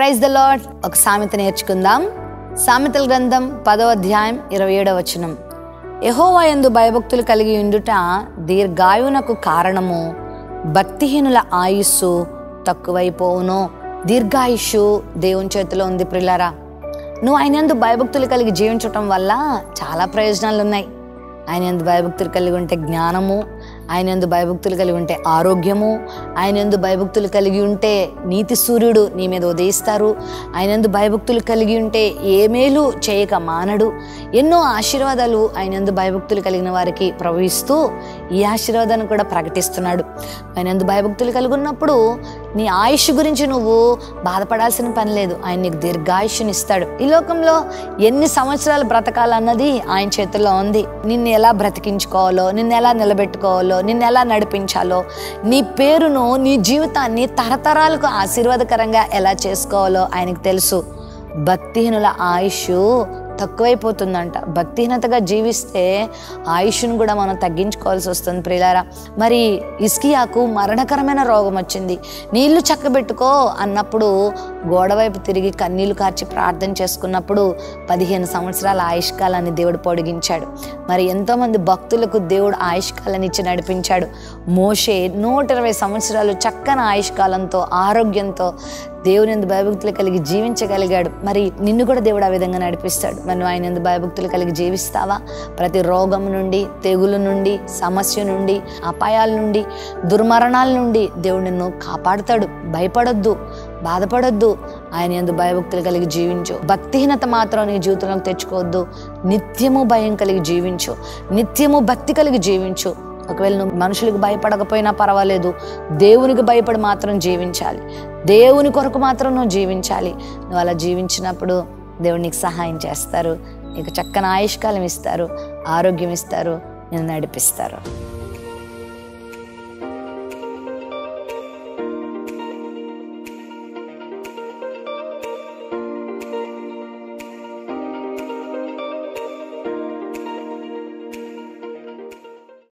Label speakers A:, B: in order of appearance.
A: praise the lord ఒక సామెత నేర్చుకుందాం సామెతల గ్రంథం పదో అధ్యాయం ఇరవై ఏడవ వచనం యహోవా యందు భయభక్తులు కలిగి ఉండుట దీర్ఘాయునకు కారణము భక్తిహీనుల ఆయుస్సు తక్కువైపోవును దీర్ఘాయుషు దేవుని చేతిలో ఉంది ప్రిలారా నువ్వు ఆయన యందు భయభక్తులు కలిగి జీవించటం వల్ల చాలా ప్రయోజనాలు ఉన్నాయి ఆయన ఎందు భయభక్తులు కలిగి ఉంటే జ్ఞానము ఆయన ఎందు భయభక్తులు కలిగి ఉంటే ఆరోగ్యము ఆయన ఎందు భయభక్తులు కలిగి ఉంటే నీతి సూర్యుడు నీ మీద ఉదయిస్తారు ఆయన ఎందు భయభక్తులు కలిగి ఉంటే ఏ మేలు చేయక మానడు ఎన్నో ఆశీర్వాదాలు ఆయన ఎందు భయభక్తులు కలిగిన వారికి ప్రవహిస్తూ ఈ ఆశీర్వాదాన్ని కూడా ప్రకటిస్తున్నాడు ఆయన ఎందు భయభక్తులు కలిగి ఉన్నప్పుడు నీ ఆయుష్ గురించి నువ్వు బాధపడాల్సిన పని లేదు ఆయన నీకు దీర్ఘాయుష్ని ఇస్తాడు ఈ లోకంలో ఎన్ని సంవత్సరాలు బ్రతకాలన్నది ఆయన చేతుల్లో ఉంది నిన్ను ఎలా బ్రతికించుకోవాలో నిన్ను ఎలా నిలబెట్టుకోవాలో నిన్ను ఎలా నడిపించాలో నీ పేరును నీ జీవితాన్ని తరతరాలకు ఆశీర్వాదకరంగా ఎలా చేసుకోవాలో ఆయనకు తెలుసు భక్తిహీనుల ఆయుష్ తక్కువైపోతుందంట భక్తిహీనతగా జీవిస్తే ఆయుష్ను కూడా మనం తగ్గించుకోవాల్సి వస్తుంది ప్రియులారా మరి ఇస్కియాకు మరణకరమైన రోగం వచ్చింది నీళ్లు చక్కబెట్టుకో అన్నప్పుడు గోడవైపు తిరిగి కన్నీళ్లు కార్చి ప్రార్థన చేసుకున్నప్పుడు పదిహేను సంవత్సరాల ఆయుష్కాలాన్ని దేవుడు పొడిగించాడు మరి ఎంతోమంది భక్తులకు దేవుడు ఆయుష్కాలాన్ని ఇచ్చి నడిపించాడు మోషే నూట ఇరవై సంవత్సరాలు చక్కని ఆయుష్కాలంతో ఆరోగ్యంతో దేవుని ఎందు భయభక్తులు కలిగి జీవించగలిగాడు మరి నిన్ను కూడా దేవుడు ఆ విధంగా నడిపిస్తాడు మరి నువ్వు ఆయన ఎందు భయభక్తులు కలిగి జీవిస్తావా ప్రతి రోగం నుండి తెగులు నుండి సమస్య నుండి అపాయాల నుండి దుర్మరణాల నుండి దేవుడు నిన్ను కాపాడుతాడు భయపడొద్దు బాధపడొద్దు ఆయన ఎందు భయభక్తులు కలిగి జీవించు భక్తిహీనత మాత్రం నీ జీవితంలోకి తెచ్చుకోవద్దు నిత్యము భయం కలిగి జీవించు నిత్యము భక్తి కలిగి జీవించు ఒకవేళ నువ్వు మనుషులకు భయపడకపోయినా పర్వాలేదు దేవునికి భయపడి మాత్రం జీవించాలి దేవుని కొరకు మాత్రం నువ్వు జీవించాలి నువ్వు అలా జీవించినప్పుడు దేవుడు నీకు సహాయం చేస్తారు నీకు చక్కని ఆయుష్కాలం ఇస్తారు ఆరోగ్యం ఇస్తారు నేను నడిపిస్తారు